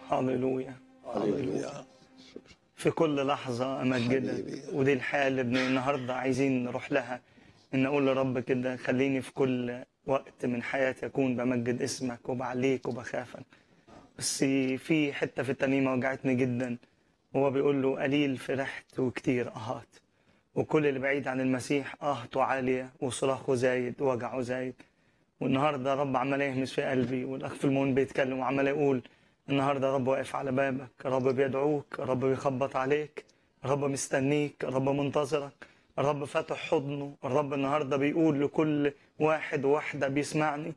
هللويا هللويا في كل لحظة أمجدك حبيبي. ودي الحياة اللي بن- النهاردة عايزين نروح لها إن أقول لرب كده خليني في كل وقت من حياتي أكون بمجد اسمك وبعليك وبخافك بس في حتة في الترنيمة وجعتني جدا هو بيقول له قليل فرحت وكتير أهات وكل اللي بعيد عن المسيح آهته عالية وصراخه زايد ووجعه زايد والنهارده رب عمال يهمس في قلبي والاخ في المون بيتكلم وعمال يقول النهارده رب واقف على بابك رب بيدعوك رب بيخبط عليك رب مستنيك رب منتظرك الرب فاتح حضنه الرب النهارده بيقول لكل واحد وواحده بيسمعني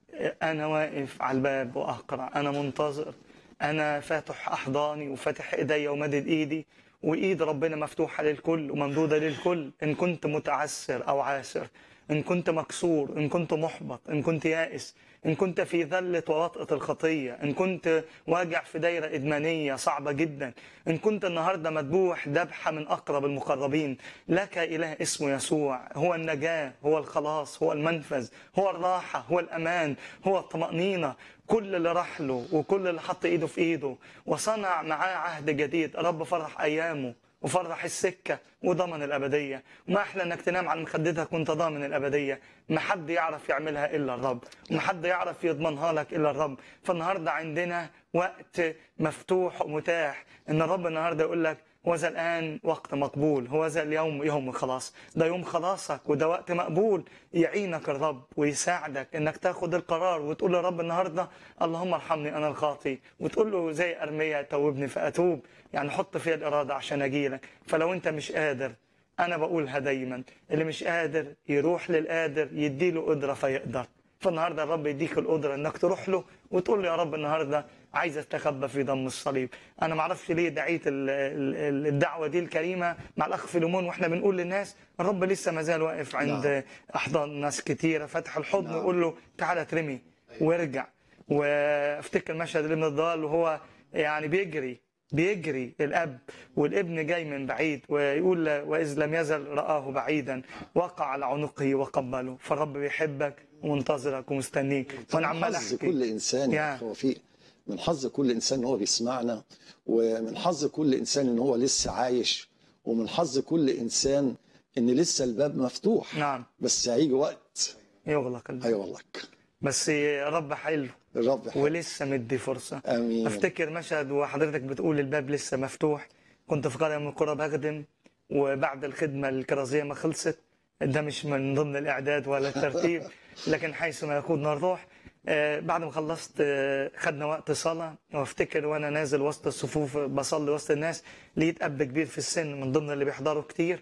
انا واقف على الباب واقرع انا منتظر انا فاتح احضاني وفاتح ايديا ومدد ايدي وايد ربنا مفتوحه للكل وممدوده للكل ان كنت متعسر او عاسر ان كنت مكسور ان كنت محبط ان كنت يائس ان كنت في ذله ووطأة الخطيه ان كنت واجع في دايره ادمانيه صعبه جدا ان كنت النهارده مذبوح ذبحه من اقرب المقربين لك اله اسمه يسوع هو النجاه هو الخلاص هو المنفذ هو الراحه هو الامان هو الطمانينه كل اللي راح له وكل اللي حط ايده في ايده وصنع معاه عهد جديد رب فرح ايامه وفرح السكه وضمن الابديه ما احلى انك تنام على مخدتك وانت ضامن الابديه ما حد يعرف يعملها الا الرب وما حد يعرف يضمنها لك الا الرب فالنهارده عندنا وقت مفتوح ومتاح ان الرب النهارده يقول لك وذا الآن وقت مقبول هو ذا اليوم يوم خلاص ده يوم خلاصك وده وقت مقبول يعينك الرب ويساعدك انك تاخد القرار وتقول للرب النهارده اللهم ارحمني انا الخاطي وتقول له زي ارميا توبني فاتوب يعني حط فيا الاراده عشان اجيلك فلو انت مش قادر انا بقولها دايما اللي مش قادر يروح للقادر يديله قدره فيقدر فالنهارده الرب يديك القدره انك تروح له وتقول له يا رب النهارده عايز استخبى في دم الصليب انا ما اعرفش ليه دعيت ال- ال- الدعوه دي الكريمه مع الاخ فيليمون واحنا بنقول للناس الرب لسه ما زال واقف عند نعم. احضان ناس كتيره فتح الحضن نعم. ويقول له تعالى اترمي وارجع وافتكر مشهد الابن الضال وهو يعني بيجري بيجري الاب والابن جاي من بعيد ويقول واذ لم يزل راه بعيدا وقع على عنقه وقبله فالرب بيحبك ومنتظرك ومستنيك وانا من عمال حظ احكي كل انسان يا. يا توفيق من حظ كل انسان ان هو بيسمعنا ومن حظ كل انسان ان هو لسه عايش ومن حظ كل انسان ان لسه الباب مفتوح نعم بس هيجي وقت يغلق الباب هيغلق لك بس الرب حلو الرب يحب. ولسه مدي فرصه امين افتكر مشهد وحضرتك بتقول الباب لسه مفتوح كنت في قريه من القرى بخدم وبعد الخدمه الكرازيه ما خلصت ده مش من ضمن الاعداد ولا الترتيب لكن حيث ما يقودنا الروح آه، بعد ما خلصت آه، خدنا وقت صلاه وافتكر وانا نازل وسط الصفوف بصلي وسط الناس لقيت اب كبير في السن من ضمن اللي بيحضروا كتير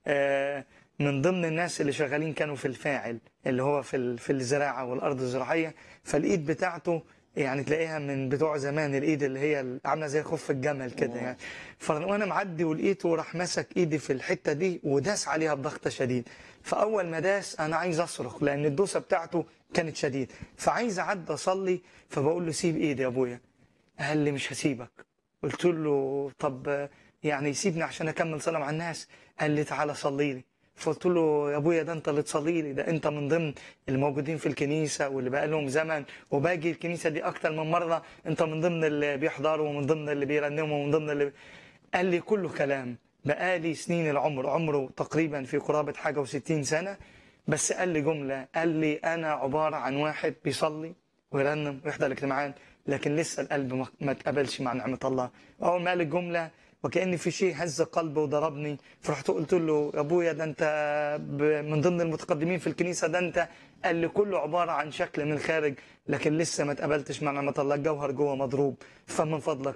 آه، من ضمن الناس اللي شغالين كانوا في الفاعل اللي هو في ال- في الزراعه والارض الزراعيه فالايد بتاعته يعني تلاقيها من بتوع زمان الايد اللي هي عامله زي خف الجمل كده يعني فانا معدي ولقيته راح مسك ايدي في الحته دي وداس عليها بضغط شديد فاول ما داس انا عايز اصرخ لان الدوسه بتاعته كانت شديد فعايز اعدي اصلي فبقول له سيب ايدي يا ابويا قال لي مش هسيبك قلت له طب يعني سيبني عشان اكمل صلاه مع الناس قال لي تعالى صلي لي فقلت له يا ابويا ده انت اللي تصلي لي ده انت من ضمن الموجودين في الكنيسه واللي بقى لهم زمن وباجي الكنيسه دي اكتر من مره انت من ضمن اللي بيحضروا ومن ضمن اللي بيرنموا ومن ضمن اللي قال لي كله كلام بقالي سنين العمر عمره تقريبا في قرابه حاجه وستين سنه بس قال لي جمله قال لي انا عباره عن واحد بيصلي ويرنم ويحضر الاجتماعات لكن لسه القلب ما- ما اتقبلش مع نعمه الله اول ما قال الجمله وكأن في شيء هز قلبي وضربني فرحت قلت له يا ابويا ده انت ب- من ضمن المتقدمين في الكنيسه ده انت قال لي كله عباره عن شكل من خارج لكن لسه ما اتقبلتش مع نعمه الله الجوهر جوه مضروب فمن فضلك